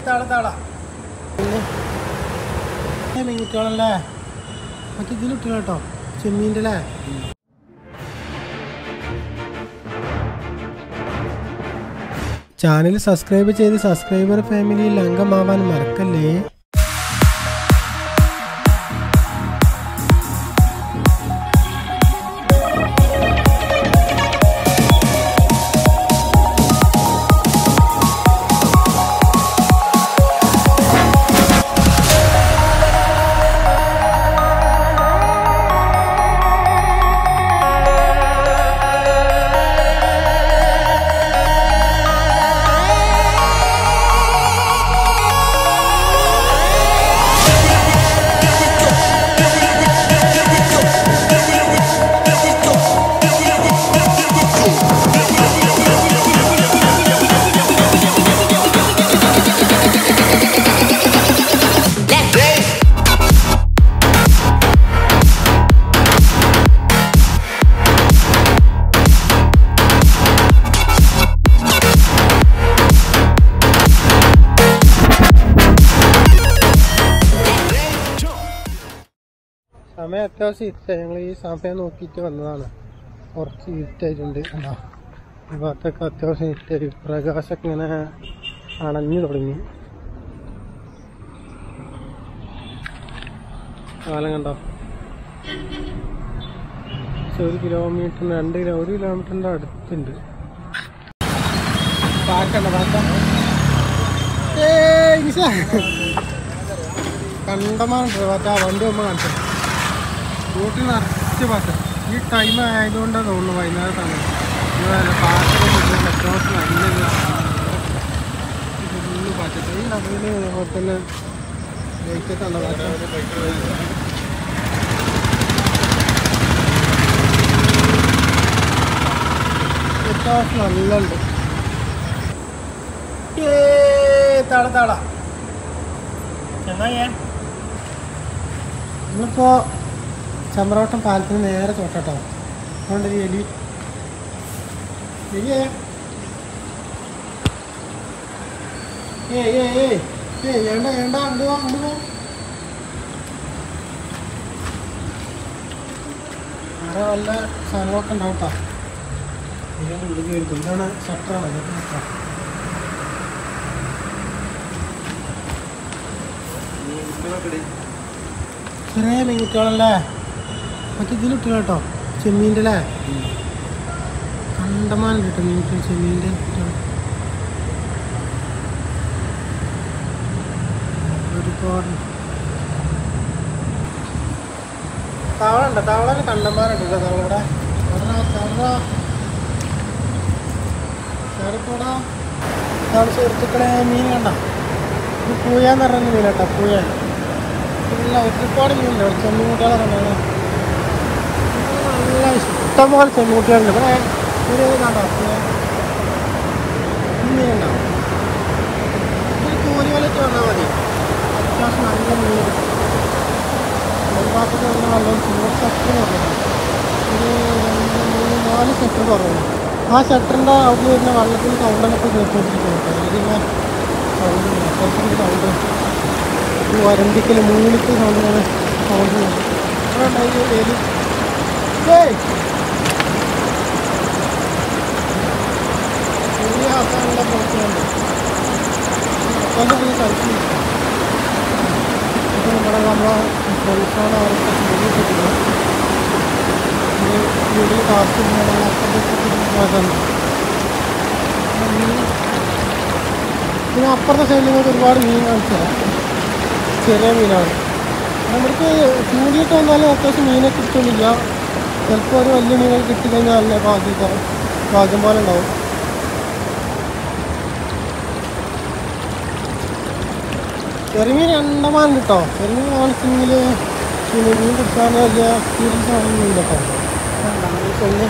താള താള മീൻകുട്ടികളല്ലേ മറ്റേ ഇതിലിട്ടില്ല കേട്ടോ ചെമ്മീൻ്റെ അല്ലേ ചാനൽ സബ്സ്ക്രൈബ് ചെയ്ത് സബ്സ്ക്രൈബർ ഫാമിലിയിൽ അംഗമാവാൻ മറക്കല്ലേ സമയം അത്യാവശ്യം ഇരുട്ടായി ഞങ്ങൾ ഈ സമയം നോക്കിയിട്ട് വന്നതാണ് കുറച്ച് ഇരുട്ടായിട്ടുണ്ട് കണ്ടോ ഈ ഭാഗത്തൊക്കെ അത്യാവശ്യം ഇരുട്ടായി പ്രകാശമൊക്കെ ഇങ്ങനെ അണഞ്ഞു തുടങ്ങി കാലം കണ്ടോ പക്ഷെ ഒരു കിലോമീറ്റർ രണ്ട് കിലോ ഒരു കിലോമീറ്ററിന്റെ അടുത്തുണ്ട് പാക്കണ്ട പാക്ക ഏയ് നിശ. കണ്ടമാനുണ്ട് മറ്റേ ആ വണ്ടി ഒന്നും കാണിച്ചു റൂട്ടിൽ നിറച്ച് പാട്ട് ഈ ടൈം ആയതുകൊണ്ടാണ് തോന്നുന്നു വൈകുന്നേരം സമയം പാട്ടൊക്കെ അത്യാവശ്യം നല്ലത് ഫുള്ള് പാട്ട് ഈ നടുവിൽ അതുപോലെ തന്നെ ലൈറ്റൊക്കെ അത്യാവശ്യം നല്ലുണ്ട് ഏ തള തള ചെന്നായേ നമ്മളിപ്പോ ചമ്പ്രവട്ടം പാലത്തിന് നേരെ തൊട്ടോ അതുകൊണ്ട് ഒരു എലി എലിയേ ഏയ് ഏയ് ഏയ് ഏയ് വേണ്ട വേണ്ട അങ്ങോട്ട് പോ അങ്ങോട്ട് പോ അവിടെ വല്ല സാധനങ്ങളൊക്കെ ഉണ്ടാവും കേട്ടോ ഇതിൻ്റെ ഉള്ളിൽ കയറിക്കും ഇതാണ് ഷട്ടറാണ് കേട്ടോ ചെറിയ മീൻകുട്ടികളല്ലേ മറ്റേ ഇതിലിട്ടില്ല കേട്ടോ ചെമ്മീൻ്റെ അല്ലേ കണ്ടമാനം കിട്ടും മീൻകുട്ടികൾ ചെമ്മീൻ്റെ കുട്ടികൾ ഒരുപാട് തവളുണ്ട് തവളൊക്കെ കണ്ടമാനുണ്ട് കേട്ടോ തവളയുടെ തവള തവള ചേർക്കൂടാ തവള സുഹൃത്തുക്കളെ മീൻ കണ്ട ഇത് പൂയാന്ന് പറഞ്ഞ മീൻ കേട്ടോ പൂയാണ് ഇല്ല ഒരുപാട് മീനുണ്ട് ചെമ്മീൻകുട്ടികളെ കണ്ടത് നല്ല ഇഷ്ടംപോലെ ചെമ്മീൻകുട്ടികളുണ്ട് ഇവിടെ ഒരു കണ്ടോ മീനുണ്ടോ ഒരു കൂലി വിലയ്ക്ക് വന്നാൽ മതി അത്യാവശ്യം നല്ല മീൻ കിട്ടും ഭാഗത്തേക്ക് വന്ന വെള്ളം ചൂട് ഷട്ടർ കുറവാണ് ഒരു രണ്ട് മൂന്ന് നാല് ഷട്ടർ കുറവാണ് ആ ഷട്ടറിൻ്റെ അവിടെ വരുന്ന വെള്ളത്തിന് സൗണ്ടൊക്കെ കേട്ടുകൊണ്ടിരിക്കുന്നത് അതിലിങ്ങനെ സൗണ്ട് കുറച്ചുകൂടി സൗണ്ട് ഈ വരമ്പിക്കൽ മൂളിക്ക് സൗണ്ടാണ് സൗണ്ട് അവിടെ ഉണ്ടായി വേലി ഏയ് വലിയ ആക്കാനുള്ള പ്രവർത്തനമുണ്ട് അത്യാവശ്യം കളിച്ചു ഇത് നമ്മുടെ നമ്മളെ ഫ്രണ്ട്സാണ് അവർക്ക് ചെയ്തിട്ടില്ല ഇത് വീട്ടിൽ കാസ്റ്റ് പിന്നെ അപ്പുറത്തെ സൈഡിൽ നിങ്ങൾക്ക് ഒരുപാട് മീൻ കാണിച്ചു തരാം ചെറിയ മീനാണ് നമുക്ക് ചൂടിയിട്ട് വന്നാലും അത്യാവശ്യം മീനെ കിട്ടുന്നില്ല ചിലപ്പോൾ ഒരു വലിയ മീനൊക്കെ കിട്ടിക്കഴിഞ്ഞാൽ നല്ല ഭാഗ്യം ഭാഗ്യം പോലെ ഉണ്ടാവും ചെറുമീൻ രണ്ടമാനം കിട്ടോ ചെറുമീൻ കാണിച്ചെങ്കിൽ പിന്നെ മീൻ പിടിക്കാൻ വലിയ സീരിയസ് ആണെന്നും കേട്ടോ ഒന്ന്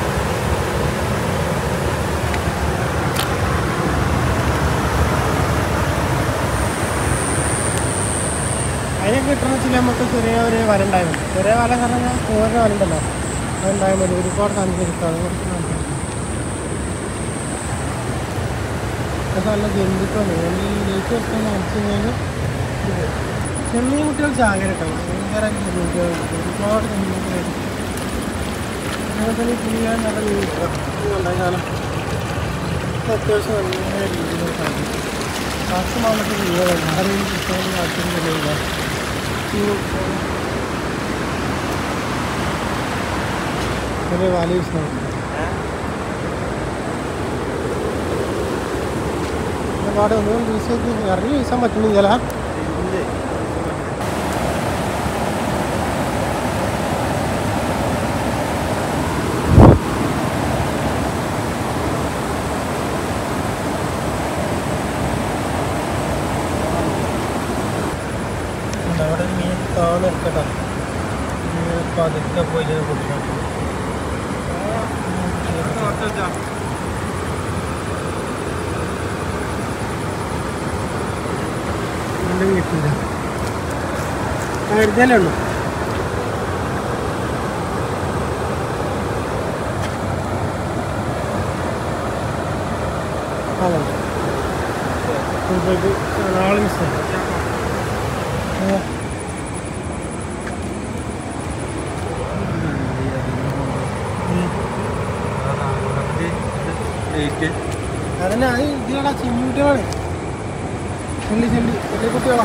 അതിനൊക്കെ കിട്ടണമെന്ന് വെച്ചാൽ നമുക്ക് ചെറിയ ഒരു വല ഉണ്ടായിരുന്നു ചെറിയ വല എന്ന് പറഞ്ഞാൽ ഓരോ വല ഉണ്ടല്ലോ അതുണ്ടായാൽ മതി ഒരുപാട് സാധനം കിട്ടും അത് കുറച്ച് സാധനം കിട്ടും. അത് നല്ല ജന്തുക്കളാണ് ഈ ലേറ്റ് വെക്കാൻ അടിച്ചു കഴിഞ്ഞാൽ ചെമ്മീൻ കുട്ടികൾ ചാകര കേട്ടോ ഭയങ്കര ബുദ്ധിമുട്ടുകളുണ്ട് ഒരുപാട് ചെമ്മീൻ അങ്ങനത്തെ ചെയ്യാൻ നല്ല മീനുണ്ടായ കാലം അത്യാവശ്യം നല്ല രീതിയിൽ സാധിക്കും മാക്സിമം ചെയ്യുക ആരെയും പുസ്തകം ആവശ്യമില്ല ചെറിയ വാലി വിഷയമാണ് ഒരുപാട് ഒന്നും വീശി ഇറങ്ങി വീശാൻ പറ്റുന്നില്ല അവിടെ ഒരു മീൻ താന്ന് നിൽക്കട്ടോ പതുക്കെ പോയി കുടിക്കാം വീണ്ടും കിട്ടിയില്ല കരുതലേ ഉള്ളൂ അതെ നാളെ മിസ്സായി അതന്നെ അത് ഇതിലടാ ചെമ്മീട്ടുകളാണ് ചെല്ലി ചെല്ലി ചെല്ലി കുട്ടികളാ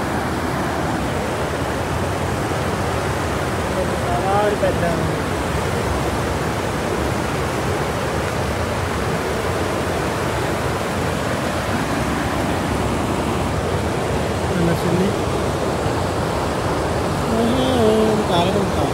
അതാ ഒരു പെറ്റാണ് നല്ല ചെല്ലി കാലം കൊടുത്താ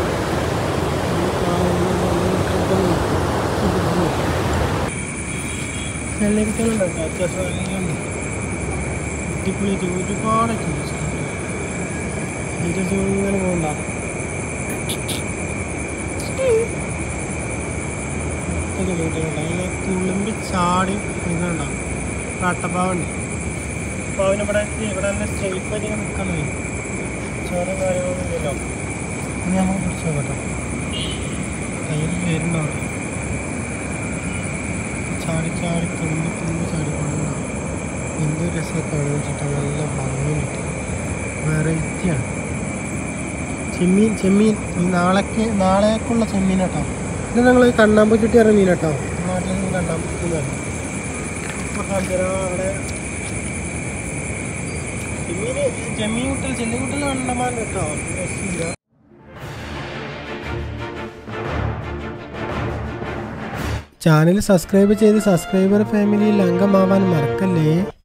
ചെല്ലിക്കുട്ടികളുണ്ട് അത്യാവശ്യം നല്ല അടിപൊളിയായിട്ട് ഒരുപാടൊക്കെ ഉണ്ട് അതിൻ്റെ ഇങ്ങനെ പോകണ്ട അതിനെ തുളുമ്പി ചാടി ഇതുണ്ടാവും കാട്ടപ്പാവുണ്ട് അപ്പോൾ അവനിവിടെ ഇവിടെ തന്നെ സ്ട്രേറ്റ് ആയിട്ട് ഇങ്ങനെ നിൽക്കാൻ കഴിയും ചോറ് കാര്യങ്ങളൊന്നും ഇല്ലല്ലോ ഇനി നമുക്ക് പിടിച്ചു നോക്കട്ടെ കയ്യിൽ പേരുണ്ടാവും ചാടി ചാടി തുമ്പി തുമ്പി ചാടി പോകുന്ന എന്ത് രസമൊക്കെ വെച്ചിട്ട് നല്ല ഭംഗിയുണ്ട് വെറൈറ്റിയാണ് ചെമ്മീൻ ചെമ്മീൻ ഈ നാളേക്ക് നാളേക്കുള്ള ചെമ്മീൻ കേട്ടോ ഇത് ഞങ്ങൾ കണ്ണാമ്പ് ചുറ്റി ഇറങ്ങിയ മീൻ കേട്ടോ നാട്ടിൽ നിന്ന് കണ്ണാമ്പ് ചുറ്റി അവിടെ ചെമ്മീൻ ചെമ്മീൻ കുട്ടൽ ചെല്ലി കുട്ടൽ കണ്ടമാൻ കേട്ടോ രക്ഷയില്ല ചാനൽ സബ്സ്ക്രൈബ് ചെയ്ത് സബ്സ്ക്രൈബർ ഫാമിലിയിൽ അംഗമാവാൻ മറക്കല്ലേ